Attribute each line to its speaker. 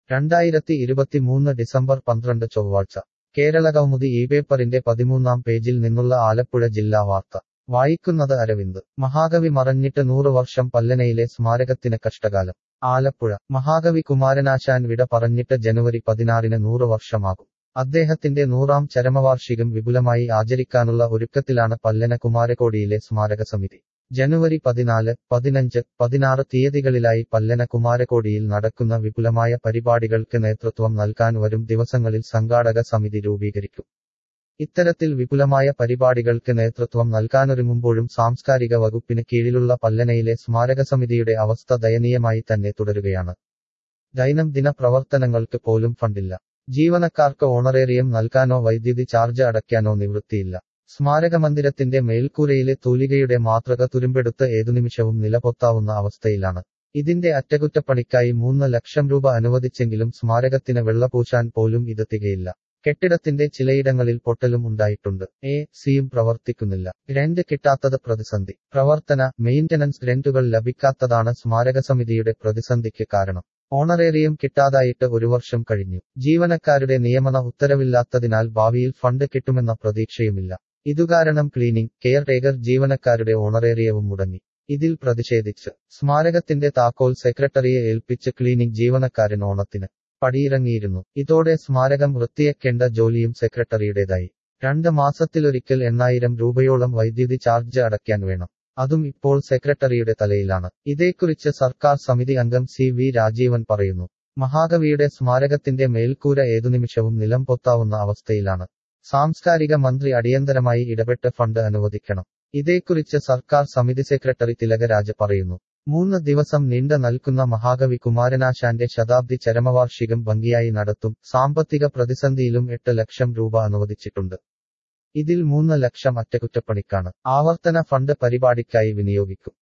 Speaker 1: രണ്ടായിരത്തി ഇരുപത്തിമൂന്ന് ഡിസംബർ പന്ത്രണ്ട് ചൊവ്വാഴ്ച കേരളകൗമുദി ഈ പേപ്പറിന്റെ പതിമൂന്നാം പേജിൽ നിന്നുള്ള ആലപ്പുഴ ജില്ലാ വാർത്ത വായിക്കുന്നത് അരവിന്ദ് മഹാകവി മറഞ്ഞിട്ട് നൂറ് വർഷം പല്ലനയിലെ സ്മാരകത്തിന് കഷ്ടകാലം ആലപ്പുഴ മഹാകവി കുമാരനാശാൻ വിട പറഞ്ഞിട്ട് ജനുവരി പതിനാറിന് നൂറ് വർഷമാകും അദ്ദേഹത്തിന്റെ നൂറാം ചരമവാർഷികം വിപുലമായി ആചരിക്കാനുള്ള ഒരുക്കത്തിലാണ് പല്ലന കുമാരകോടിയിലെ സ്മാരക സമിതി ജനുവരി പതിനാല് പതിനഞ്ച് പതിനാറ് തീയതികളിലായി പല്ലന കുമാരകോടിയിൽ നടക്കുന്ന വിപുലമായ പരിപാടികൾക്ക് നേതൃത്വം നൽകാൻ വരും ദിവസങ്ങളിൽ സംഘാടക സമിതി രൂപീകരിക്കും ഇത്തരത്തിൽ വിപുലമായ പരിപാടികൾക്ക് നേതൃത്വം നൽകാനൊരുങ്ങുമ്പോഴും സാംസ്കാരിക വകുപ്പിന് കീഴിലുള്ള പല്ലനയിലെ സ്മാരക സമിതിയുടെ അവസ്ഥ ദയനീയമായി തന്നെ തുടരുകയാണ് ദൈനംദിന പ്രവർത്തനങ്ങൾക്ക് പോലും ഫണ്ടില്ല ജീവനക്കാർക്ക് ഓണറേറിയം നൽകാനോ വൈദ്യുതി ചാർജ് അടയ്ക്കാനോ നിവൃത്തിയില്ല സ്മാരക മന്ദിരത്തിന്റെ മേൽക്കൂരയിലെ തൂലികയുടെ മാതൃക തുരുമ്പെടുത്ത് ഏതു നിമിഷവും നിലപൊത്താവുന്ന അവസ്ഥയിലാണ് ഇതിന്റെ അറ്റകുറ്റപ്പണിക്കായി മൂന്ന് ലക്ഷം രൂപ അനുവദിച്ചെങ്കിലും സ്മാരകത്തിന് വെള്ളപൂശാൻ പോലും ഇത് തികയില്ല കെട്ടിടത്തിന്റെ ചിലയിടങ്ങളിൽ പൊട്ടലും ഉണ്ടായിട്ടുണ്ട് എ സിയും പ്രവർത്തിക്കുന്നില്ല ഗ്രന്റ് കിട്ടാത്തത് പ്രതിസന്ധി പ്രവർത്തന മെയിന്റനൻസ് ഗ്രന്റുകൾ ലഭിക്കാത്തതാണ് സ്മാരക സമിതിയുടെ പ്രതിസന്ധിക്ക് കാരണം ഓണറേറിയം കിട്ടാതായിട്ട് ഒരു വർഷം കഴിഞ്ഞു ജീവനക്കാരുടെ നിയമന ഉത്തരവില്ലാത്തതിനാൽ ഭാവിയിൽ ഫണ്ട് കിട്ടുമെന്ന പ്രതീക്ഷയുമില്ല ഇതുകാരണം ക്ലീനിംഗ് കെയർ ടേക്കർ ജീവനക്കാരുടെ ഓണറേറിയവും മുടങ്ങി ഇതിൽ പ്രതിഷേധിച്ച് സ്മാരകത്തിന്റെ താക്കോൽ സെക്രട്ടറിയെ ഏൽപ്പിച്ച് ക്ലീനിംഗ് ജീവനക്കാരൻ ഓണത്തിന് പടിയിറങ്ങിയിരുന്നു ഇതോടെ സ്മാരകം വൃത്തിയാക്കേണ്ട ജോലിയും സെക്രട്ടറിയുടേതായി രണ്ട് മാസത്തിലൊരിക്കൽ എണ്ണായിരം രൂപയോളം വൈദ്യുതി ചാർജ് അടയ്ക്കാൻ വേണം അതും ഇപ്പോൾ സെക്രട്ടറിയുടെ തലയിലാണ് ഇതേക്കുറിച്ച് സർക്കാർ സമിതി അംഗം സി വി രാജീവൻ പറയുന്നു മഹാകവിയുടെ സ്മാരകത്തിന്റെ മേൽക്കൂര ഏതു നിമിഷവും നിലം പൊത്താവുന്ന അവസ്ഥയിലാണ് സാംസ്കാരിക മന്ത്രി അടിയന്തരമായി ഇടപെട്ട് ഫണ്ട് അനുവദിക്കണം ഇതേക്കുറിച്ച് സർക്കാർ സമിതി സെക്രട്ടറി തിലകരാജ് പറയുന്നു മൂന്ന് ദിവസം നീണ്ട നൽകുന്ന മഹാകവി കുമാരനാശാന്റെ ശതാബ്ദി ചരമവാർഷികം ഭംഗിയായി നടത്തും സാമ്പത്തിക പ്രതിസന്ധിയിലും എട്ട് ലക്ഷം രൂപ അനുവദിച്ചിട്ടുണ്ട് ഇതിൽ മൂന്ന് ലക്ഷം അറ്റകുറ്റപ്പണിക്കാണ് ആവർത്തന ഫണ്ട് പരിപാടിക്കായി വിനിയോഗിക്കും